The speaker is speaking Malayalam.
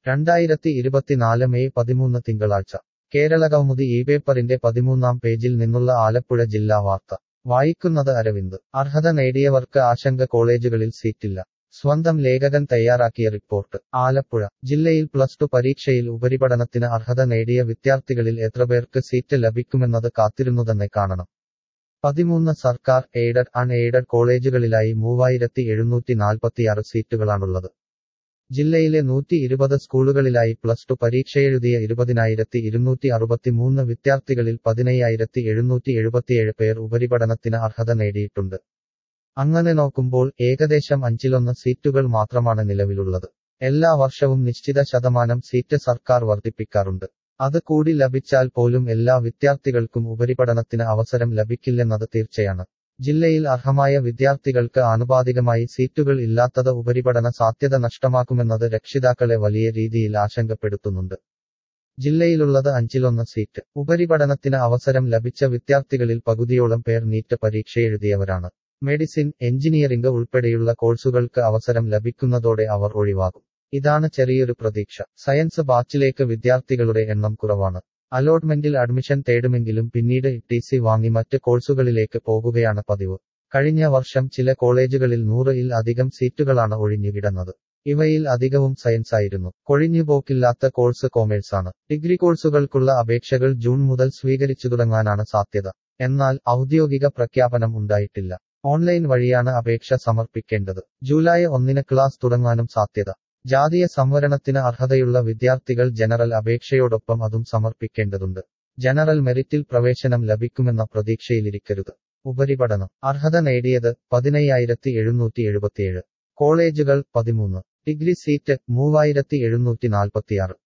രണ്ടായിരത്തി ഇരുപത്തിനാല് മെയ് പതിമൂന്ന് തിങ്കളാഴ്ച കേരളകൗമുദി ഈ പേപ്പറിന്റെ പതിമൂന്നാം പേജിൽ നിന്നുള്ള ആലപ്പുഴ ജില്ലാ വാർത്ത വായിക്കുന്നത് അരവിന്ദ് അർഹത നേടിയവർക്ക് ആശങ്ക കോളേജുകളിൽ സീറ്റില്ല സ്വന്തം ലേഖകൻ തയ്യാറാക്കിയ റിപ്പോർട്ട് ആലപ്പുഴ ജില്ലയിൽ പ്ലസ് ടു പരീക്ഷയിൽ ഉപരിപഠനത്തിന് അർഹത നേടിയ വിദ്യാർത്ഥികളിൽ എത്രപേർക്ക് സീറ്റ് ലഭിക്കുമെന്നത് കാത്തിരുന്നുതന്നെ കാണണം പതിമൂന്ന് സർക്കാർ എയ്ഡഡ് അൺ എയ്ഡഡ് കോളേജുകളിലായി മൂവായിരത്തി എഴുന്നൂറ്റി നാൽപ്പത്തിയാറ് സീറ്റുകളാണുള്ളത് ജില്ലയിലെ നൂറ്റി ഇരുപത് സ്കൂളുകളിലായി പ്ലസ് ടു പരീക്ഷയെഴുതിയ ഇരുപതിനായിരത്തി ഇരുന്നൂറ്റി അറുപത്തിമൂന്ന് വിദ്യാർത്ഥികളിൽ പതിനയ്യായിരത്തി എഴുന്നൂറ്റി എഴുപത്തിയേഴ് പേർ ഉപരിപഠനത്തിന് അർഹത നേടിയിട്ടുണ്ട് അങ്ങനെ നോക്കുമ്പോൾ ഏകദേശം അഞ്ചിലൊന്ന് സീറ്റുകൾ മാത്രമാണ് നിലവിലുള്ളത് എല്ലാ വർഷവും നിശ്ചിത ശതമാനം സീറ്റ് സർക്കാർ വർദ്ധിപ്പിക്കാറുണ്ട് അത് കൂടി ലഭിച്ചാൽ പോലും എല്ലാ വിദ്യാർത്ഥികൾക്കും ഉപരിപഠനത്തിന് അവസരം ലഭിക്കില്ലെന്നത് തീർച്ചയാണ് ജില്ലയിൽ അർഹമായ വിദ്യാർത്ഥികൾക്ക് ആനുപാതികമായി സീറ്റുകൾ ഇല്ലാത്തത് ഉപരിപഠന സാധ്യത നഷ്ടമാക്കുമെന്നത് രക്ഷിതാക്കളെ വലിയ രീതിയിൽ ആശങ്കപ്പെടുത്തുന്നുണ്ട് ജില്ലയിലുള്ളത് അഞ്ചിലൊന്ന് സീറ്റ് ഉപരിപഠനത്തിന് അവസരം ലഭിച്ച വിദ്യാർത്ഥികളിൽ പകുതിയോളം പേർ നീറ്റ് പരീക്ഷ എഴുതിയവരാണ് മെഡിസിൻ എഞ്ചിനീയറിംഗ് ഉൾപ്പെടെയുള്ള കോഴ്സുകൾക്ക് അവസരം ലഭിക്കുന്നതോടെ അവർ ഒഴിവാകും ഇതാണ് ചെറിയൊരു പ്രതീക്ഷ സയൻസ് ബാച്ചിലേക്ക് വിദ്യാർത്ഥികളുടെ എണ്ണം കുറവാണ് അലോട്ട്മെന്റിൽ അഡ്മിഷൻ തേടുമെങ്കിലും പിന്നീട് ടി സി വാങ്ങി മറ്റ് കോഴ്സുകളിലേക്ക് പോകുകയാണ് പതിവ് കഴിഞ്ഞ വർഷം ചില കോളേജുകളിൽ നൂറിൽ അധികം സീറ്റുകളാണ് ഒഴിഞ്ഞുകിടന്നത് ഇവയിൽ അധികവും സയൻസ് ആയിരുന്നു കൊഴിഞ്ഞുപോക്കില്ലാത്ത കോഴ്സ് കോമേഴ്സാണ് ഡിഗ്രി കോഴ്സുകൾക്കുള്ള അപേക്ഷകൾ ജൂൺ മുതൽ സ്വീകരിച്ചു തുടങ്ങാനാണ് സാധ്യത എന്നാൽ ഔദ്യോഗിക പ്രഖ്യാപനം ഉണ്ടായിട്ടില്ല ഓൺലൈൻ വഴിയാണ് അപേക്ഷ സമർപ്പിക്കേണ്ടത് ജൂലൈ ഒന്നിന് ക്ലാസ് തുടങ്ങാനും സാധ്യത ജാതീയ സംവരണത്തിന് അർഹതയുള്ള വിദ്യാർത്ഥികൾ ജനറൽ അപേക്ഷയോടൊപ്പം അതും സമർപ്പിക്കേണ്ടതുണ്ട് ജനറൽ മെറിറ്റിൽ പ്രവേശനം ലഭിക്കുമെന്ന പ്രതീക്ഷയിലിരിക്കരുത് ഉപരിപഠനം അർഹത നേടിയത് പതിനയ്യായിരത്തി എഴുന്നൂറ്റി എഴുപത്തിയേഴ് കോളേജുകൾ പതിമൂന്ന് ഡിഗ്രി സീറ്റ് മൂവായിരത്തി എഴുന്നൂറ്റി നാൽപ്പത്തിയാറ്